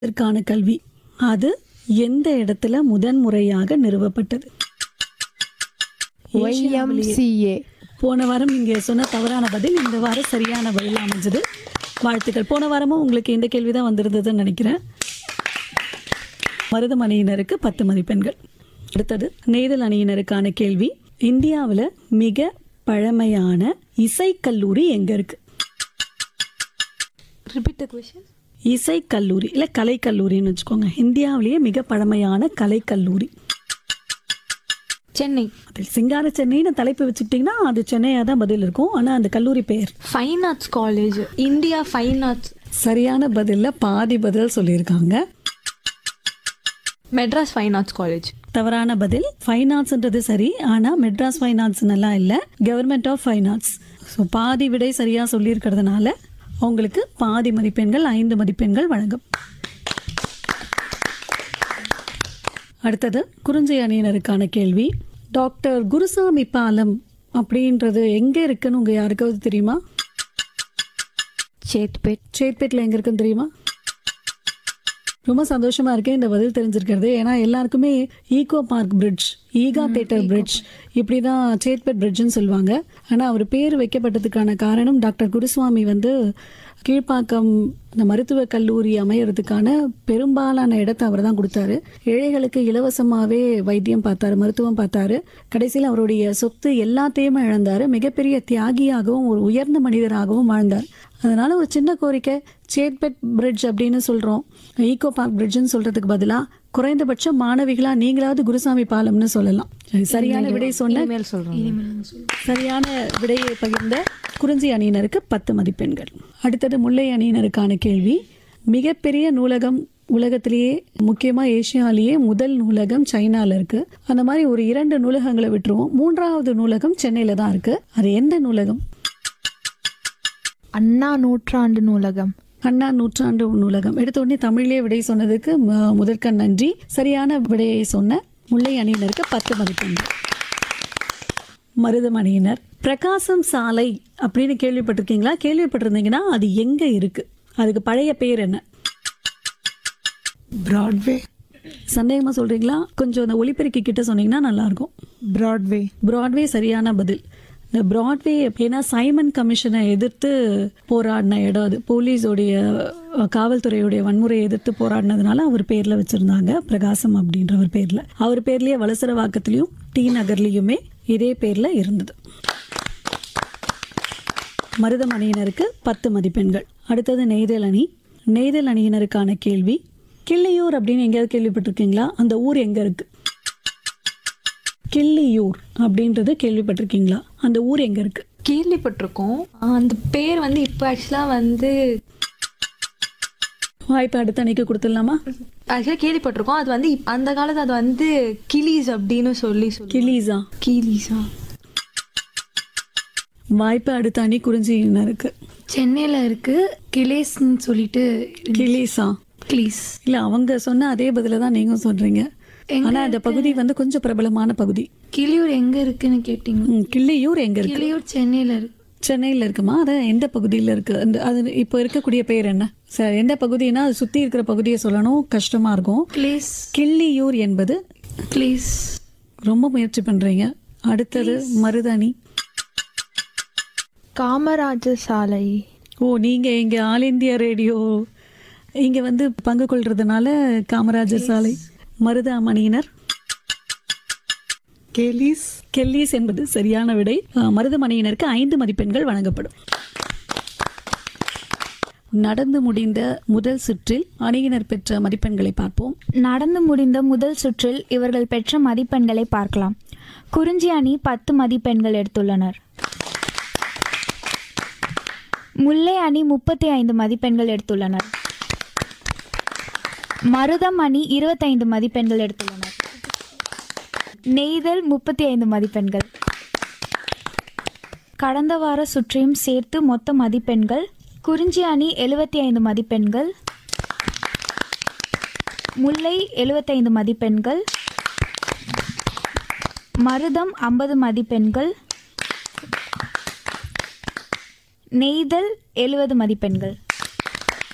இதற்கான கல்வி அது எந்த இடத்துல முதன்முறையாக நிறுவப்பட்டது ஒய்எம்சிஏ போன வாரம் நீங்க சொன்ன தவறான பதில் இந்த வாரம் சரியான பதில் அமைஞ்சது வாழ்த்துக்கள் போன வாரமும் உங்களுக்கு இந்த கேள்வி தான் வந்திருந்ததுன்னு நினைக்கிறேன் மருதம் அணியினருக்கு பத்து மதிப்பெண்கள் அடுத்தது நெய்தல் அணியினருக்கான கேள்வி இந்தியாவில் மிக பழமையான இசைக்கல்லூரி எங்க இருக்கு ரிப்பீட் த கொஷின் இசைக்கல்லூரி இல்லை கலைக்கல்லூரின்னு வச்சுக்கோங்க இந்தியாவிலேயே மிக பழமையான கலைக்கல்லூரி சென்னை அதில் சிங்கார சென்னைன்னு தலைப்பு வச்சுக்கிட்டிங்கன்னா அது சென்னையாக தான் பதில் இருக்கும் ஆனால் அந்த கல்லூரி பெயர் fine arts college India fine arts சரியான பதிலில் பாதி பதில் சொல்லியிருக்காங்க மெட்ராஸ் ஃபைன் ஆர்ட்ஸ் காலேஜ் தவறான பதில் ஃபைன் ஆர்ட்ஸ்ன்றது சரி ஆனால் மெட்ராஸ் ஃபைன் ஆர்ட்ஸ்னெல்லாம் இல்லை government of fine arts so பாதி விடை சரியாக சொல்லியிருக்கிறதுனால உங்களுக்கு பாதி மதிப்பெண்கள் ஐந்து மதிப்பெண்கள் வழங்கும் அடுத்தது குறிஞ்சி அணியினருக்கான கேள்வி டாக்டர் குருசாமி பாலம் அப்படின்றது எங்கே இருக்குன்னு உங்கள் யாருக்காவது தெரியுமா சேத்பேட் சேத்பேட்டில் எங்கே இருக்குன்னு தெரியுமா ரொம்ப சந்தோஷமா இருக்கேன் இந்த பதில் தெரிஞ்சிருக்கிறது ஏன்னா எல்லாருக்குமே eco park bridge Eega theatre bridge இப்படி தான் சேத்பேட் பிரிட்ஜ்னு சொல்லுவாங்க ஆனால் அவர் பேர் வைக்கப்பட்டதுக்கான காரணம் டாக்டர் குருசுவாமி வந்து கீழ்ப்பாக்கம் இந்த மருத்துவக் கல்லூரி அமையறதுக்கான பெரும்பாலான இடத்தை அவர் தான் கொடுத்தாரு ஏழைகளுக்கு இலவசமாகவே வைத்தியம் பார்த்தாரு மருத்துவம் பார்த்தாரு கடைசியில் அவருடைய சொத்து எல்லாத்தையுமே இழந்தாரு மிகப்பெரிய தியாகியாகவும் ஒரு உயர்ந்த மனிதராகவும் வாழ்ந்தார் அதனால ஒரு சின்ன கோரிக்கை சேத்பெட் பிரிட்ஜ் அப்படின்னு சொல்றோம் ஈகோ பார்க் பிரிட்ஜ்னு சொல்றதுக்கு பதிலா குறைந்தபட்சம் மாணவிகளா நீங்களாவது குருசாமி பாலம்னு சொல்லலாம் சரி, சரியான விடை சொன்ன இனிமேல் சொல்கிறோம் சரியான விடையை பகிர்ந்த குறிஞ்சி அணியினருக்கு பத்து மதிப்பெண்கள் அடுத்தது முல்லை அணியினருக்கான கேள்வி மிகப்பெரிய நூலகம் உலகத்திலேயே முக்கியமா ஏசியாலேயே முதல் நூலகம் சைனால இருக்கு அந்த மாதிரி ஒரு இரண்டு நூலகங்களை விட்டுருவோம் மூன்றாவது நூலகம் சென்னையில தான் இருக்கு அது எந்த நூலகம் அண்ணா நூற்றாண்டு நூலகம் அண்ணா நூற்றாண்டு நூலகம் எடுத்த உடனே தமிழ்லேயே விடை சொன்னதுக்கு ம- முதற்க நன்றி சரியான விடையை சொன்ன முல்லை அணியினருக்கு பத்து மதிப்பெண்கள் மருதம் அணியினர் பிரகாசம் சாலை அப்படின்னு கேள்விப்பட்டிருக்கீங்களா கேள்விப்பட்டிருந்தீங்கன்னா அது எங்க இருக்கு அதுக்கு பழைய பேர் என்ன பிராட்வே சந்தேகமா சொல்றீங்களா கொஞ்சம் அந்த ஒலிபெருக்கி கிட்ட சொன்னீங்கன்னா நல்லா இருக்கும் பிராட்வே பிராட்வே சரியான பதில் இந்த பிராட்வே ஏன்னா சைமன் கமிஷனை எதிர்த்து போராடின இடம் அது போலீஸோடைய அஹ், காவல்துறையுடைய வன்முறையை எதிர்த்து போராடினதுனால அவர் பேர்ல வச்சிருந்தாங்க பிரகாசம் அப்படின்ற ஒரு பேர்ல அவர் பேர்லயே வலசரவாக்கத்திலையும் டி நகர்லயுமே இதே பேர்ல இருந்தது மருதம் அணியினருக்கு பத்து மதிப்பெண்கள் அடுத்தது நெய்தல் அணி நெய்தல் அணியினருக்கான கேள்வி கிள்ளையூர் அப்படின்னு எங்கேயாவது கேள்விப்பட்டிருக்கீங்களா அந்த ஊர் எங்க இருக்கு கிள்ளியூர் அப்படின்றது கேள்விப்பட்டிருக்கீங்களா அந்த ஊர் எங்க இருக்கு கேள்விப்பட்டிருக்கோம் அந்த பேர் வந்து இப்போ ஆக்சுவலாக வந்து வாய்ப்பு அடுத்த அன்னைக்கு கொடுத்துடலாமா ஆக்சுவலாக கேள்விப்பட்டிருக்கோம் அது வந்து இப்ப- அந்த காலத்து அது வந்து கிளீஸ் அப்படின்னு சொல்லி சொல்லி கிளீஸா கீலீஸா வாய்ப்பு அடுத்த அணி குறிஞ்சியினருக்கு சென்னையில் இருக்கு கிளேஸ்ன்னு சொல்லிட்டு கிளீஸா கிளீஸ் இல்ல அவங்க சொன்ன அதே பதில தான் நீங்க சொல்றீங்க ஆனா அந்த பகுதி வந்து கொஞ்சம் பிரபலமான பகுதி கிளியூர் எங்க இருக்குன்னு கேட்டீங்க ம், கிள்ளியூர் எங்க இருக்கு கிளியூர் சென்னையில் இருக்கு சென்னையில் இருக்குமா அது எந்த பகுதியில் இருக்கு அந்த அது இப்போ இருக்கக்கூடிய பேர் என்ன சார் எந்த பகுதினா அது சுத்தி இருக்கிற பகுதியை சொல்லணும் கஷ்டமா இருக்கும் கிளேஸ் கிள்ளியூர் என்பது கிளீஸ் ரொம்ப முயற்சி பண்றீங்க அடுத்தது மருதணி காமராஜர் சாலை ஓ நீங்க இங்க ஆல் இந்தியா ரேடியோ இங்க வந்து பங்கு கொள்றதுனால காமராஜர் சாலை மருதாமணியினர் கேலிஸ் கெல்லீஸ் என்பது சரியான விடை அஹ், மருதமணியினருக்கு ஐந்து மதிப்பெண்கள் வழங்கப்படும் நடந்து முடிந்த முதல் சுற்றில் அணியினர் பெற்ற மதிப்பெண்களை பார்ப்போம் நடந்து முடிந்த முதல் சுற்றில் இவர்கள் பெற்ற மதிப்பெண்களை பார்க்கலாம் குறிஞ்சி அணி பத்து மதிப்பெண்கள் எடுத்துள்ளனர் முல்லை அணி முப்பத்தி ஐந்து மதிப்பெண்கள் எடுத்துள்ளனர் மருதம் அணி இருபத்தைந்து மதிப்பெண்கள் எடுத்துள்ளனர் நெய்தல் முப்பத்தி ஐந்து மதிப்பெண்கள் கடந்த வார சுற்றையும் சேர்த்து மொத்த மதிப்பெண்கள் குறிஞ்சி அணி எழுபத்தி ஐந்து மதிப்பெண்கள் முல்லை எழுபத்தைந்து மதிப்பெண்கள் மருதம் ஐம்பது மதிப்பெண்கள் நெய்தல் எழுபது மதிப்பெண்கள்